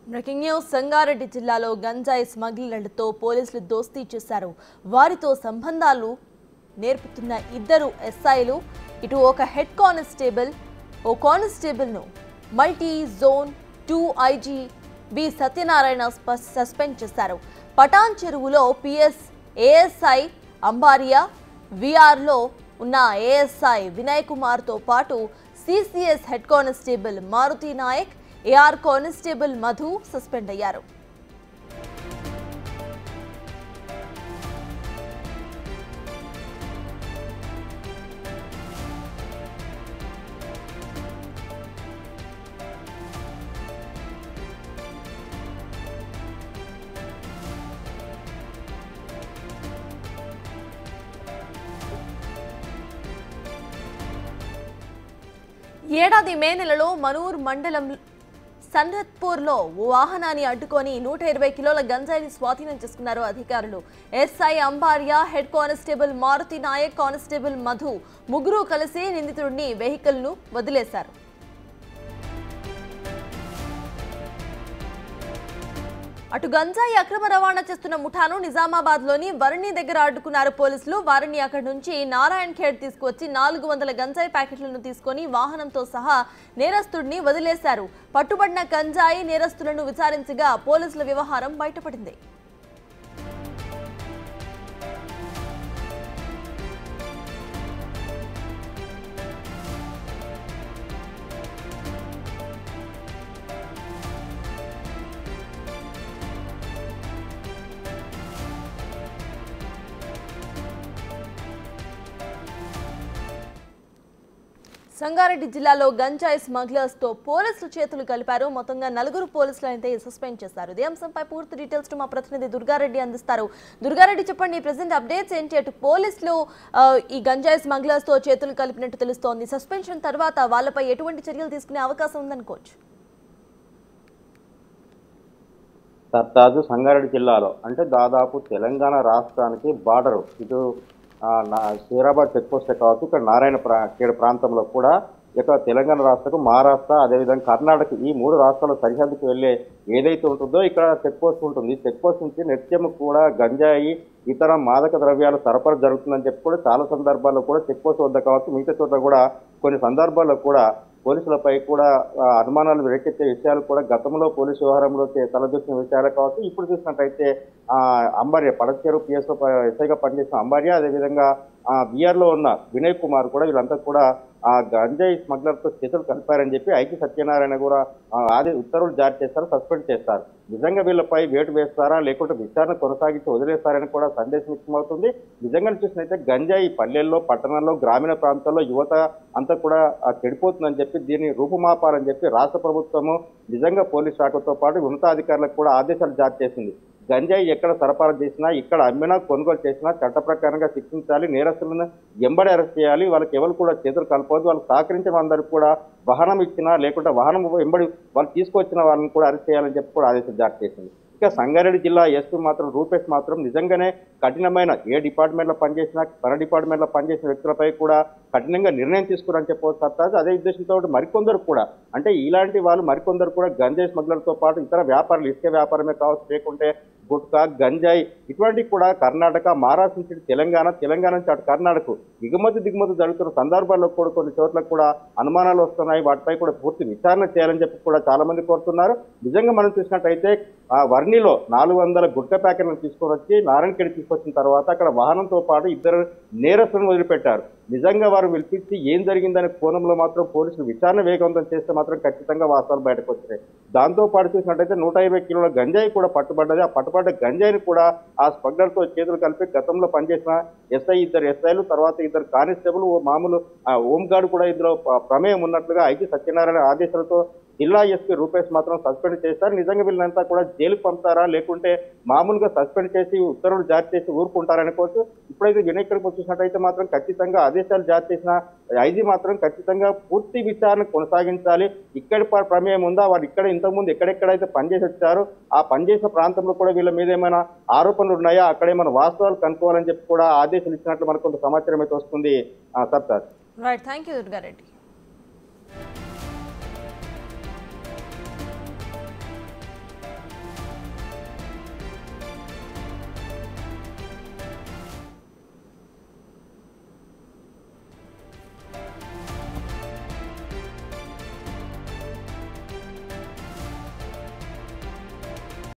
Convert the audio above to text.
breaking news Sangareddy జిల్లాలో గంజాయి స్మగ్లర్లతో పోలీసులు దోస్తీ చేశారు వారితో సంబంధాలు నేర్పుతున్న ఇద్దరు ఎస్ఐలు ఇటు ఒక హెడ్ కానిస్టేబుల్ ఓ కానిస్టేబుల్ను multi zone two IG B Satyanarayana స్ప- సస్పెండ్ చేశారు పటాన్ చెరువులో పిఎస్ ఏఎస్ఐ అంబారియా విఆర్లో ఉన్న ఏఎస్ఐ వినయ్ కుమార్తో పాటు CCS head constable Maruti Naik AR constable Madhu suspend అయ్యారు ఏడాది మే నెలలో మనూర్ మండలం సన్నత్పూర్లో ఓ వాహనాన్ని అడ్డుకొని నూట ఇరవై కిలోల గంజాయిని స్వాధీనం చేసుకున్నారు అధికారులు SI Ambaria head constable Maruti Naik constable Madhu ముగ్గురు కలిసి నిందితుడిని వెహికల్ను వదిలేశారు అటు గంజాయి అక్రమ రవాణా చేస్తున్న ముఠాను నిజామాబాద్ లోని వరణి దగ్గర అడ్డుకున్నారు పోలీసులు వారిని అక్కడి నుంచి నారాయణ్ ఖేడ్ తీసుకువచ్చి నాలుగు వందల గంజాయి ప్యాకెట్లను తీసుకొని వాహనంతో సహా నేరస్తుడిని వదిలేశారు పట్టుబడిన గంజాయి నేరస్తులను విచారించగా పోలీసుల వ్యవహారం బయటపడింది సంగారెడ్డి జిల్లాలో గంజాయి స్మగ్లర్స్ తో పోలీసులు చేతులు కలిపారు మొత్తంగా నలుగురు పోలీసులు అయితే సస్పెండ్ చేశారు ఇదే అంశంపై పూర్తి డీటెయిల్స్ మా ప్రతినిధి దుర్గారెడ్డి అందిస్తారు దుర్గారెడ్డి చెప్పండి ప్రెసెంట్ అప్డేట్స్ ఏంటి అటు పోలీసులు ఆ, ఈ గంజాయి స్మగ్లర్స్ తో చేతులు కలిపినట్టు తెలుస్తోంది సస్పెన్షన్ తర్వాత వాళ్ళపై ఎటువంటి చర్యలు తీసుకునే అవకాశం ఉందనుకోవచ్చు సర్తాజు సంగారెడ్డి జిల్లాలో అంటే దాదాపు తెలంగాణ రాష్ట్రానికి బార్డరు ఇటు ఆ, నా- హైదరాబాద్ చెక్ పోస్ట్ కావచ్చు ఇక్కడ నారాయణ ప్రా ఖేడ్ ప్రాంతంలో కూడా ఇక తెలంగాణ రాష్ట్రకు మహారాష్ట్ర అదేవిధంగా కర్ణాటక ఈ మూడు రాష్ట్రాల సరిహద్దుకు వెళ్ళే ఏదైతే ఉంటుందో ఇక్కడ చెక్ పోస్ట్ ఉంటుంది చెక్ పోస్ట్ నుంచి నిత్యం కూడా గంజాయి ఇతర మాదక ద్రవ్యాలు సరఫరా జరుగుతుందని చెప్పి కూడా చాలా సందర్భాల్లో కూడా చెక్ పోస్ట్ వద్ద కావచ్చు మిగతా చోట్ల కూడా కొన్ని సందర్భాల్లో కూడా పోలీసులపై కూడా ఆ, అనుమానాలు రేకెత్తే విషయాలు కూడా గతంలో పోలీసు వ్యవహారంలో చే- తలదూసిన విషయాలు కావచ్చు ఇప్పుడు చూసినట్టయితే ఆ, అంబార్య పడచేరు పిఎస్ఓ ఎస్ఐగా పనిచేసిన అంబార్య అదేవిధంగా ఆ, బీఆర్లో ఉన్న వినయ్ కుమార్ కూడా వీళ్ళంతా కూడా ఆ గంజాయి స్మగ్లర్తో చేతులు కలిపారని చెప్పి ఐకి సత్యనారాయణ కూడా ఆ, ఆది ఉత్తర్వులు జారీ చేస్తారు సస్పెండ్ చేస్తారు నిజంగా వీళ్ళపై వేటు వేస్తారా లేకుంటే విచారణ కొనసాగించి వదిలేస్తారని కూడా సందేశం ఇష్టమవుతుంది నిజంగా చూసినైతే గంజాయి పల్లెల్లో పట్టణాల్లో గ్రామీణ ప్రాంతాల్లో యువత అంతా కూడా ఆ, చెడిపోతుందని చెప్పి దీన్ని రూపుమాపాలని చెప్పి రాష్ట్ర ప్రభుత్వము నిజంగా పోలీస్ శాఖతో పాటు ఉన్నతాధికారులకు కూడా ఆదేశాలు జారీ చేసింది గంజాయి ఎక్కడ సరఫరా చేసినా ఇక్కడ అమ్మినా కొనుగోలు చేసినా చట్ట ప్రకారంగా శిక్షించాలి నేరస్తులను ఎంబడి అరెస్ట్ చేయాలి వాళ్ళకి ఎవరు కూడా చేతులు కలపవద్దు వాళ్ళకి సహకరించిన అందరికి కూడా వాహనం ఇచ్చినా లేకుంటే వాహనం ఎంబడి వాళ్ళు తీసుకొచ్చిన వాళ్ళని కూడా అరెస్ట్ చేయాలని చెప్పి కూడా ఆదేశాలు జారీ చేసింది ఇక సంగారెడ్డి జిల్లా ఎస్పీ మాత్రం రూపేష్ మాత్రం నిజంగానే కఠినమైన ఏ డిపార్ట్మెంట్లో పనిచేసినా తన డిపార్ట్మెంట్లో పనిచేసిన వ్యక్తులపై కూడా కఠినంగా నిర్ణయం తీసుకురని చెప్పవచ్చు సత్తాజ్ అదే ఉద్దేశంతో మరికొందరు కూడా అంటే ఇలాంటి వాళ్ళు మరికొందరు కూడా గంజాయి స్మగ్లర్తో పాటు ఇతర వ్యాపారులు ఇసుక వ్యాపారమే కావచ్చు లేకుంటే గుట్కా గంజాయి ఇటువంటివి కూడా కర్ణాటక మహారాష్ట్ర నుంచి ఇటు తెలంగాణ తెలంగాణ నుంచి అటు కర్ణాటక ఎగుమతి దిగుమతి జరుగుతున్న సందర్భాల్లో కూడా కొన్ని చోట్ల కూడా అనుమానాలు వస్తున్నాయి వాటిపై కూడా పూర్తి విచారణ చేయాలని చెప్పి కూడా చాలా మంది కోరుతున్నారు నిజంగా మనం చూసినట్టయితే ఆ వర్ణిలో నాలుగు వందల గుట్క ప్యాకెట్లను తీసుకొని వచ్చి నారాయణఖేడ్ తీసుకొచ్చిన తర్వాత అక్కడ వాహనంతో పాటు ఇద్దరు నేరస్తులను వదిలిపెట్టారు నిజంగా వారు పిలిపించి ఏం జరిగిందనే కోణంలో మాత్రం పోలీసులు విచారణ వేగవంతం చేస్తే మాత్రం ఖచ్చితంగా వాస్తవాలు బయటకు వచ్చాయి దాంతో పాటు చూసినట్టయితే నూట యాభై కిలోల గంజాయి కూడా పట్టుబడ్డది ఆ పట్టుబడ్డ గంజాయిని కూడా ఆ స్మగ్లర్తో చేతులు కలిపి గతంలో పనిచేసిన ఎస్ఐ ఇద్దరు ఎస్ఐలు తర్వాత ఇద్దరు కానిస్టేబుల్ ఓ మామూలు ఆ హోంగార్డ్ కూడా ఇందులో ప- ప్రమేయం ఉన్నట్లుగా ఐజీ సత్యనారాయణ ఆదేశాలతో జిల్లా ఎస్పీ రూపేష్ మాత్రం సస్పెండ్ చేస్తారు నిజంగా వీళ్ళంతా కూడా జైలుకు పంపుతారా లేకుంటే మామూలుగా సస్పెండ్ చేసి ఉత్తర్వులు జారీ చేసి ఊరుకుంటారనుకోవచ్చు ఇప్పుడైతే వినయకుడికి వచ్చేసినట్టయితే మాత్రం ఖచ్చితంగా ఆదేశాలు జారీ చేసిన ఐజీ మాత్రం ఖచ్చితంగా పూర్తి విచారణ కొనసాగించాలి ఇక్కడ ప- ప్రమేయం ఉందా వారు ఇక్కడ ఇంతకుముందు ఎక్కడెక్కడైతే పనిచేసి వచ్చారో ఆ పనిచేసిన ప్రాంతంలో కూడా వీళ్ళ మీద ఏమైనా ఆరోపణలు ఉన్నాయా అక్కడ ఏమైనా వాస్తవాలు కనుక్కోవాలని చెప్పి కూడా ఆదేశాలు ఇచ్చినట్లు మనకు కొంత సమాచారం అయితే వస్తుంది ఆ, Sattar right thank you Durga Reddy